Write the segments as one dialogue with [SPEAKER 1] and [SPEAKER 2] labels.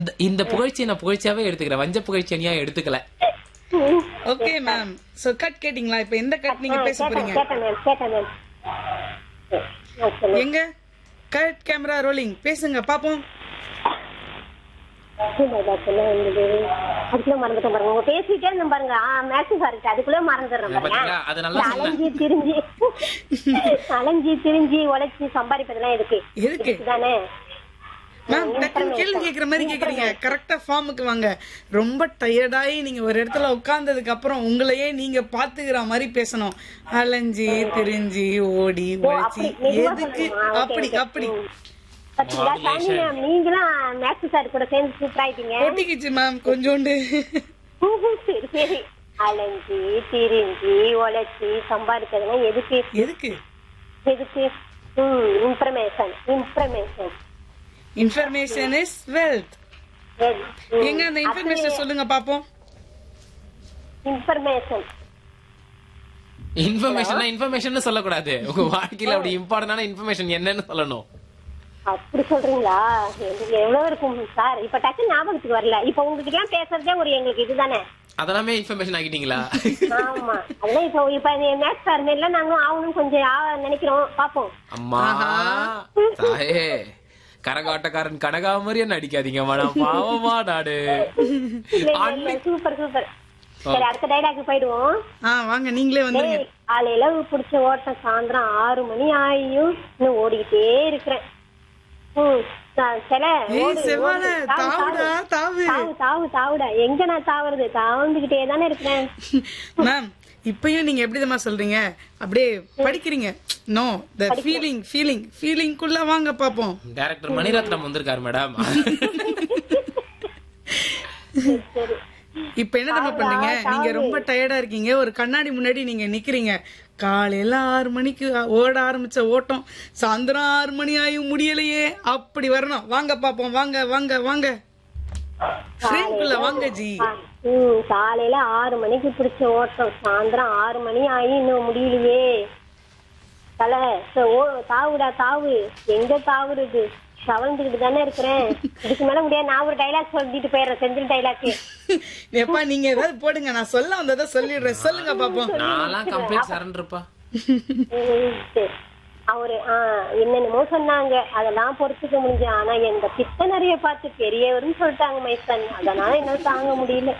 [SPEAKER 1] இந்த- இந்த புகழ்ச்சியை நான் புகழ்ச்சியாவே எடுத்துக்கிறேன் வஞ்ச புகழ்ச்சியா எடுத்துக்கல
[SPEAKER 2] ஓகே மேம் சோ கட் கேட்டிங்களா இப்ப எந்த கட் நீங்க பேச
[SPEAKER 3] கேட்டேன்
[SPEAKER 2] போறீங்க
[SPEAKER 3] கேட்டேன் மேம் கேட்டேன் மேம் ஓகே
[SPEAKER 2] எங்க கட் கேமரா ரோலிங் பேசுங்க பாப்போம்
[SPEAKER 3] அதுக்குள்ள மறந்துட்டேன் பாருங்க உங்க பேசிட்டே இருந்தேன் பாருங்க மேக்ஸிஸ் இருக்கு அதுக்குள்ள மறந்துடுறேன் பாருங்க
[SPEAKER 1] பாத்தீங்களா? அது நல்லா சொன்னேன்.
[SPEAKER 3] அலைஞ்சி திரிஞ்சு அலைஞ்சி திரிஞ்சு உழைச்சி சம்பாதிப்பதெல்லாம் எதுக்கு
[SPEAKER 2] எதுக்கு?
[SPEAKER 3] தானே
[SPEAKER 2] மேம் டக்குனு கேள்வி கேக்குற மாதிரி கேக்குறீங்க கரெக்டா ஃபார்முக்கு வாங்க ரொம்ப டயர்டாயி நீங்க ஒரு இடத்துல உட்கார்ந்ததுக்கு அப்புறம் உங்களையே நீங்க பாத்துக்கிற மாதிரி பேசணும் அலைஞ்சி திரிஞ்சு ஓடி உழைச்சி
[SPEAKER 3] அப்படி மெதுவா
[SPEAKER 2] எதுக்கு
[SPEAKER 3] சொல்லுங்க. ஆ, okay,
[SPEAKER 2] அப்படி
[SPEAKER 3] okay.
[SPEAKER 2] அப்படி
[SPEAKER 3] ம். பாத்தீங்களா சாந்தி மேம் நீங்களும் மேக்ஸ் சார் கூட சேர்ந்து சூப்பர் ஆயிட்டீங்க
[SPEAKER 2] ஒட்டிக்கிச்சு மேம் கொஞ்சோண்டு
[SPEAKER 3] சரி சரி அலைஞ்சி திரிஞ்சு உழைச்சி சம்பாதிக்கிறதுலாம் எதுக்கு
[SPEAKER 2] எதுக்கு
[SPEAKER 3] எதுக்கு ம் information information
[SPEAKER 2] information is wealth எங்க அந்த இன்ஃபர்மேஷன் சொல்லுங்க பாப்போம்
[SPEAKER 3] இன்ஃபர்மேஷன்
[SPEAKER 1] இன்ஃபர்மேஷன் இன்ஃபர்மேஷன் சொல்லக்கூடாது உங்க வாழ்க்கையில அப்படி இம்பார்ட்டன்டான இன்ஃபர்மேஷன் என்னன்னு சொல்லணும்
[SPEAKER 3] அப்படி சொல்றீங்களா எனக்கு எவ்வளவு இருக்கும் சார் இப்ப டக்கு ஞாபகத்துக்கு வரல இப்ப உங்ககிட்ட எல்லாம் பேசுறதே ஒரு எங்களுக்கு இதுதானே
[SPEAKER 1] அதெல்லாமே இன்ஃபர்மேஷன் ஆகிட்டீங்களா
[SPEAKER 3] ஆமா அதெல்லாம் இப்ப இப்ப மேக்ஸ் சார் எல்லாம் நாங்களும் ஆகணும்னு கொஞ்சம் ஆ- நினைக்கிறோம் பாப்போம்
[SPEAKER 1] அம்மா தாயே கரகாட்டக்காரன் கனகாமரியா நடிக்காதீங்க மேடம் பாவமா நாடு
[SPEAKER 3] சூப்பர் சூப்பர் சரி அடுத்த டைலாக் போயிடுவோம்
[SPEAKER 2] ஆ வாங்க நீங்களே வந்துருங்க
[SPEAKER 3] ஏய், காலையில புடிச்ச ஓட்டம் சாயந்தரம் ஆறு மணி ஆகியும் இன்னும் ஓடிக்கிட்டே இருக்கிறேன் ம், நான் சில
[SPEAKER 2] ஏய்
[SPEAKER 3] ஓடு,
[SPEAKER 2] செவ்வாழ
[SPEAKER 3] ஓடு, தாவு,
[SPEAKER 2] தாவுடா தாவு
[SPEAKER 3] தாவு தாவு தாவுடா எங்க நான் தாவுறது தாவுந்துகிட்டே தானே இருக்கிறேன்
[SPEAKER 2] மேம் இப்பயும் நீங்க எப்படி தெரியுமா சொல்றீங்க அப்படியே படிக்கிறீங்க நோ த ஃபீலிங் ஃபீலிங் ஃபீலிங்குள்ள வாங்க பாப்போம்
[SPEAKER 1] டைரக்டர் மணிரத்னம் வந்திருக்காரு மேடம்
[SPEAKER 3] சரி
[SPEAKER 2] இப்ப என்ன தெரியுமா பண்றீங்க நீங்க ரொம்ப டயர்டா இருக்கீங்க ஒரு கண்ணாடி முன்னாடி நீங்க நிக்கிறீங்க காலையில ஆறு மணிக்கு ஓட ஆரம்பிச்ச ஓட்டம் சாயந்தரம் ஆறு மணி ஆயும் முடியலையே அப்படி வரணும் வாங்க பாப்போம் வாங்க வாங்க வாங்க ஃப்ரேம்குள்ள வாங்க ஜி
[SPEAKER 3] ம் காலையில ஆறு மணிக்கு பிடிச்ச ஓட்டம் சாயந்தரம் ஆறு மணி ஆகி இன்னும் முடியலையே தல ச- ஓ தாவுடா தாவு எங்க தாவுறது தவழ்ந்துகிட்டு தானே இருக்கிறேன் இதுக்கு மேல முடியாது நான் ஒரு டைலாக் சொல்லிட்டு போயிடுறேன் செந்தில் டைலாக்
[SPEAKER 2] எப்பா நீங்க ஏதாவது போடுங்க நான் சொல்ல வந்ததை சொல்லிடுறேன் சொல்லுங்க பாப்போம்
[SPEAKER 1] நான்லாம் கம்ப்ளீட் சரண்டர்ப்பா
[SPEAKER 3] அவரு ஆஹ் என்னென்னமோ சொன்னாங்க அதெல்லாம் பொறுத்துக்க முடிஞ்சு ஆனா எங்க பித்த நிறைய பார்த்து பெரியவர்னு சொல்லிட்டாங்க மைசன் அதனால என்னால தாங்க முடியல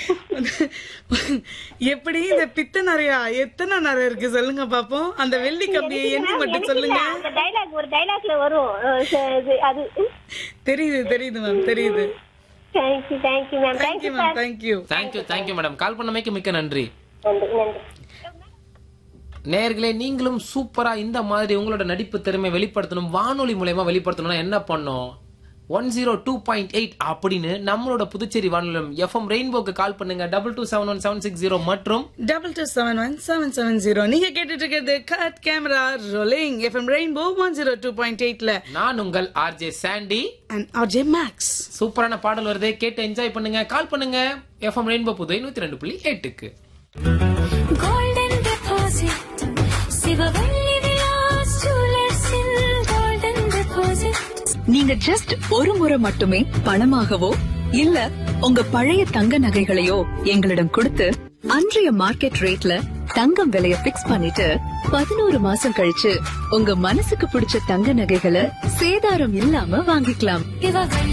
[SPEAKER 2] எப்படி இந்த பித்த நிறையா எத்தனை நிறைய இருக்கு சொல்லுங்க பாப்போம் அந்த வெள்ளி கம்பியை எண்ணி மட்டும்
[SPEAKER 3] எனக்கு
[SPEAKER 2] சொல்லுங்க
[SPEAKER 3] இல்ல, அந்த டைலாக் ஒரு டைலாக்ல வரும் அஹ் ச- இது- அது
[SPEAKER 2] தெரியுது தெரியுது மேம் தெரியுது
[SPEAKER 3] thank you thank you ma'am
[SPEAKER 2] thank you
[SPEAKER 3] thank you
[SPEAKER 2] ma'am
[SPEAKER 3] sir
[SPEAKER 2] thank you
[SPEAKER 1] thank you thank you madam call பண்ணமைக்கு மிக்க நன்றி
[SPEAKER 3] நன்றி நன்றி
[SPEAKER 1] நேர்களே நீங்களும் சூப்பரா இந்த மாதிரி உங்களோட நடிப்பு திறமை வெளிப்படுத்தணும் வானொலி மூலயமா வெளிப்படுத்தணும்னா என்ன பண்ணும் one zero two point eight அப்படின்னு நம்மளோட புதுச்சேரி வானொலி எஃப்எம் ரெயின்போக்கு கால் பண்ணுங்க double two seven one seven six zero மற்றும்
[SPEAKER 2] double two seven one seven seven zero நீங்க கேட்டுட்டு இருக்கிறது cut camera rolling FM rainbow one zero two point எயிட்ல
[SPEAKER 1] நான் உங்கள் RJ Sandy
[SPEAKER 2] and RJ Max
[SPEAKER 1] சூப்பரான பாடல் வருதே கேட்டு என்ஜாய் பண்ணுங்க கால் பண்ணுங்க எஃப்எம் ரெயின்போ புதுவை நூத்தி ரெண்டு புள்ளி எட்டுக்கு
[SPEAKER 4] golden deposit சிவவள்ளி விலாஸ் ஜுவல்லர்ஸின் golden deposit
[SPEAKER 5] நீங்க ஜஸ்ட் ஒரு முறை மட்டுமே பணமாகவோ இல்ல உங்க பழைய தங்க நகைகளையோ எங்களிடம் கொடுத்து அன்றைய மார்க்கெட் ரேட்ல தங்கம் விலைய பிக்ஸ் பண்ணிட்டு பதினோரு மாசம் கழிச்சு உங்க மனசுக்கு பிடிச்ச தங்க நகைகளை சேதாரம் இல்லாம வாங்கிக்கலாம்
[SPEAKER 4] சிவவள்ளி